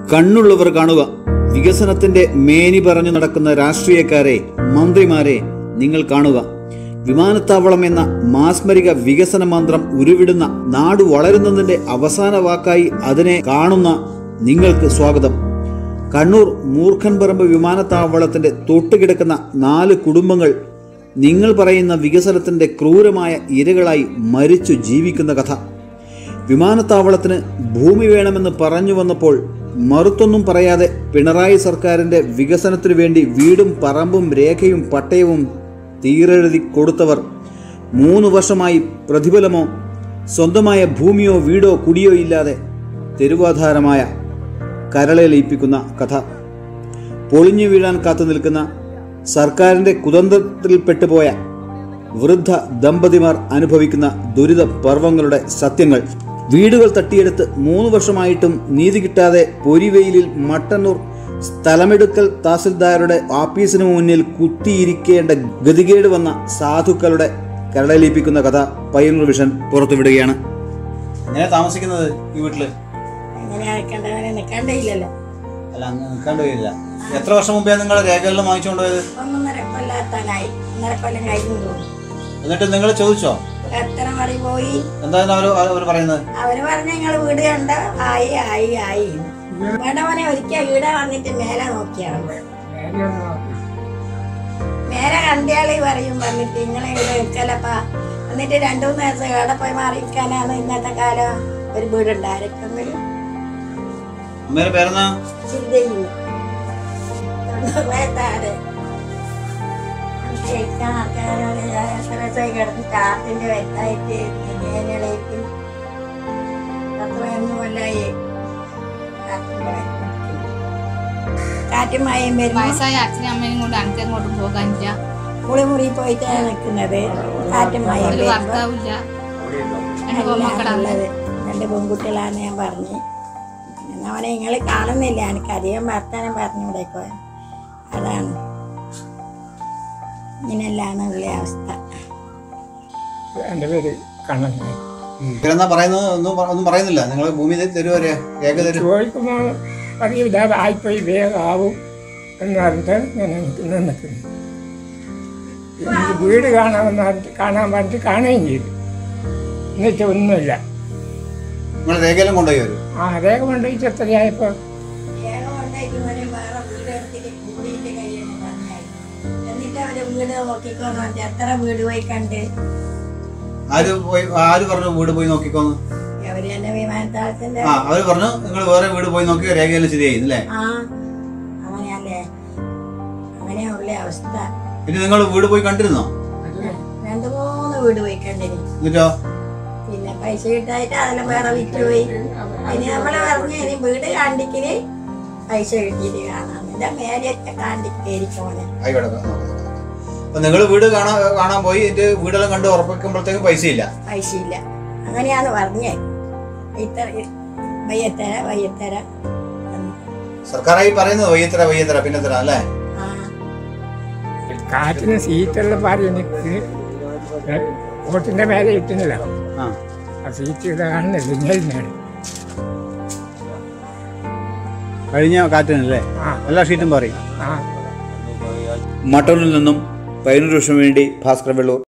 കണ്ണുള്ളവർ കാണുക വികസനത്തിന്റെ മേനി പറഞ്ഞു നടക്കുന്ന രാഷ്ട്രീയക്കാരെ മന്ത്രിമാരെ നിങ്ങൾ കാണുക വിമാനത്താവളം എന്ന മാസ്മരിക വികസന മന്ത്രം ഉരുവിടുന്ന നാട് വളരുന്നതിന്റെ അവസാന വാക്കായി അതിനെ കാണുന്ന നിങ്ങൾക്ക് സ്വാഗതം കണ്ണൂർ മൂർഖൻപറമ്പ് വിമാനത്താവളത്തിന്റെ തൊട്ടുകിടക്കുന്ന നാല് കുടുംബങ്ങൾ നിങ്ങൾ പറയുന്ന വികസനത്തിന്റെ ക്രൂരമായ ഇരകളായി മരിച്ചു ജീവിക്കുന്ന കഥ വിമാനത്താവളത്തിന് ഭൂമി വേണമെന്ന് പറഞ്ഞു വന്നപ്പോൾ മറുത്തൊന്നും പറയാതെ പിണറായി സർക്കാരിന്റെ വികസനത്തിനു വേണ്ടി വീടും പറമ്പും രേഖയും പട്ടയവും തീരെഴുതി കൊടുത്തവർ മൂന്ന് വർഷമായി പ്രതിഫലമോ സ്വന്തമായ ഭൂമിയോ വീടോ കുടിയോ ഇല്ലാതെ തെരുവാധാരമായ കരളയിലയിപ്പിക്കുന്ന കഥ പൊളിഞ്ഞു വീഴാൻ കാത്തു നിൽക്കുന്ന സർക്കാരിന്റെ കുതന്ത്രത്തിൽപ്പെട്ടുപോയ വൃദ്ധ ദമ്പതിമാർ അനുഭവിക്കുന്ന ദുരിത പർവങ്ങളുടെ സത്യങ്ങൾ വീടുകൾ തട്ടിയെടുത്ത് മൂന്ന് വർഷമായിട്ടും നീതി കിട്ടാതെ പൊരിവെയിലിൽ മട്ടന്നൂർ സ്ഥലമെടുക്കൽ തഹസിൽദാരുടെ ഓഫീസിന് മുന്നിൽ കുത്തിയിരിക്കേണ്ട ഗതികേട് വന്ന സാധുക്കളുടെ കരടലിപ്പിക്കുന്ന കഥ പയ്യന്നൂർ വിഷൻ പുറത്തുവിടുകയാണ് എങ്ങനെ താമസിക്കുന്നത് ഈ വീട്ടില് അങ്ങനെ നിൽക്കേണ്ടവനെ നിൽക്കേണ്ടയില്ലല്ലോ അല്ല അങ്ങ് നിൽക്കാൻ കഴിയില്ല എത്ര വർഷം മുമ്പേ നിങ്ങൾ രേഖകളിൽ വാങ്ങിച്ചുകൊണ്ട് പോയത് ഒന്നൊന്നര കൊല്ലാത്താനായി ഒന്നര കൊല്ലം കഴിഞ്ഞു തോന്നുന്നു എന്നിട്ട് നിങ്ങൾ ചോദിച്ചോ എത്ര മറി പോയി എന്താണ് അവർ അവർ പറയുന്നത് അവര് പറഞ്ഞ ഞങ്ങൾ വീട് കണ്ട ആയി ആയി ആയി വേണ്ടവനെ ഒരിക്കൽ വീട് വന്നിട്ട് മേലെ നോക്കിയാണ് മേലെ കണ്ടയാളി പറയും വന്നിട്ട് നിങ്ങളെ ഇവിടെ നിൽക്കലപ്പാ എന്നിട്ട് രണ്ടു മൂന്ന് ദിവസം ഇവിടെ പോയി മാറിയിരിക്കാനാണ് ഇന്നത്തെ കാലം ഒരു വീടുണ്ട് ആരൊക്കെങ്കിലും അമ്മയുടെ പേരെന്നാ ചിന്തയില്ല തൊണ്ണൂറ് കഴിക്കാൻ ആൾക്കാരോട് എത്ര ദിവസമായി കിടന്ന് ചാർട്ടിന്റെ വെത്തായിട്ട് ഇലയിട്ട് പത്ത് പതിനൊന്ന് കൊല്ലായി ചാർട്ടിന്റെ വെത്ത്. കാറ്റും മഴയും വരുമ്പോ വയസ്സായ അച്ഛനും അമ്മയും കൊണ്ട് എനിക്ക് അങ്ങോട്ടും പോകാനില്ല മുളി മുറി പോയിട്ടാണ് നിൽക്കുന്നത് കാറ്റും മഴയും ഒരു വരുമ്പോ ഭർത്താവില്ല രണ്ട് പെൺമക്കളാണ് ഉള്ളത് രണ്ട് പെൺകുട്ടികളാണ് ഞാൻ പറഞ്ഞു എന്നാ അവനെ നിങ്ങൾ കാണുന്നില്ല എനിക്ക് അധികം വർത്താനം പറഞ്ഞുകൂടെക്കോ അതാണ് ഇങ്ങനെല്ലാണ് ഉള്ള അവസ്ഥ എൻ്റെ പേര് കണ്ണൻ പേരെന്നാ പറയുന്നത് ഒന്നും പ- ഒന്നും പറയുന്നില്ല നിങ്ങൾ ഭൂമി തരുമോ രേഖ തരും ചോദിക്കുമ്പോൾ പറയും ഇതാ ആയിപ്പോയി വേഗമാവും എന്ന് പറഞ്ഞിട്ട് ഞാൻ നിൽക്കുന്ന നിൽക്കുന്നു എനിക്ക് വീട് കാണാമെന്ന് പറഞ്ഞിട്ട് കാണാൻ പറഞ്ഞിട്ട് കാണുകയും ചെയ്തു എന്നുവെച്ചാൽ ഒന്നുമില്ല നിങ്ങൾ രേഖയെല്ലാം കൊണ്ടുപോയി വരും ആ രേഖ കൊണ്ടുപോയിട്ട് എത്രയായപ്പോൾ ഏഴ് കൊണ്ടായിട്ട് ഇവനെ വേറെ വീട് എടുത്തിട്ട് കൂടിയിട്ട് കഴിയുമെന്ന് പറഞ്ഞായി എന്നിട്ട് അവര് വീട് നോക്കിക്കോന്ന് പറഞ്ഞ് എത്ര വീട് പോയി കണ്ട് ആര് പോയി ആര് പറഞ്ഞു വീട് പോയി നോക്കിക്കോന്ന് അവര് തന്നെ വിമാനത്താവളത്തിന്റെ ആ അവര് പറഞ്ഞു നിങ്ങൾ വേറെ വീട് പോയി നോക്കി രേഖയെല്ലാം ശരിയായി അല്ലേ ആ അങ്ങനെയല്ലേ അങ്ങനെയുള്ള അവസ്ഥ പിന്നെ നിങ്ങൾ വീട് പോയി കണ്ടിരുന്നോ രണ്ടു മൂന്ന് വീട് പോയി കണ്ടിന് എന്നിട്ടോ പിന്നെ പൈസ കിട്ടായിട്ട് അതെല്ലാം വേറെ വിറ്റുപോയി അതിന് നമ്മള് പറഞ്ഞു ഇനി വീട് കാണ്ടിക്കിന് പൈസ കിട്ടിയിട്ട് കാണാം എന്റെ മേലെയൊക്കെ കാണ്ടിക്കേരിക്കോനെ ആയിക്കോട്ടെ നോക്കാം, നോക്കാം. അപ്പൊ നിങ്ങൾ വീട് കാണാൻ കാണാൻ പോയി എന്നിട്ട് വീടെല്ലാം കണ്ട് ഉറപ്പിക്കുമ്പോഴത്തേക്കും പൈസ ഇല്ല പൈസ ഇല്ല അങ്ങനെയാന്ന് പറഞ്ഞേ ഇത്ര വയ്യത്തര വയ്യത്തര എന്ന്. സർക്കാരായി പറയുന്നത് വയ്യത്തര വയ്യത്തര പിന്നെ തരാം അല്ലേ ആ കാറ്റിന് സീറ്റുള്ള പാരി എനിക്ക് വോട്ടിൻ്റെ മേലെ കിട്ടുന്നില്ല ആ ആ സീറ്റ് ഇവിടെ കാണുന്നില്ല ഇങ്ങനെ കഴിഞ്ഞ കാറ്റിനല്ലേ ആ എല്ലാ ഷീറ്റും പറയും ആ മട്ടൂരിൽ നിന്നും പതിനൊരു വർഷം വേണ്ടി ഭാസ്കർ വെള്ളൂർ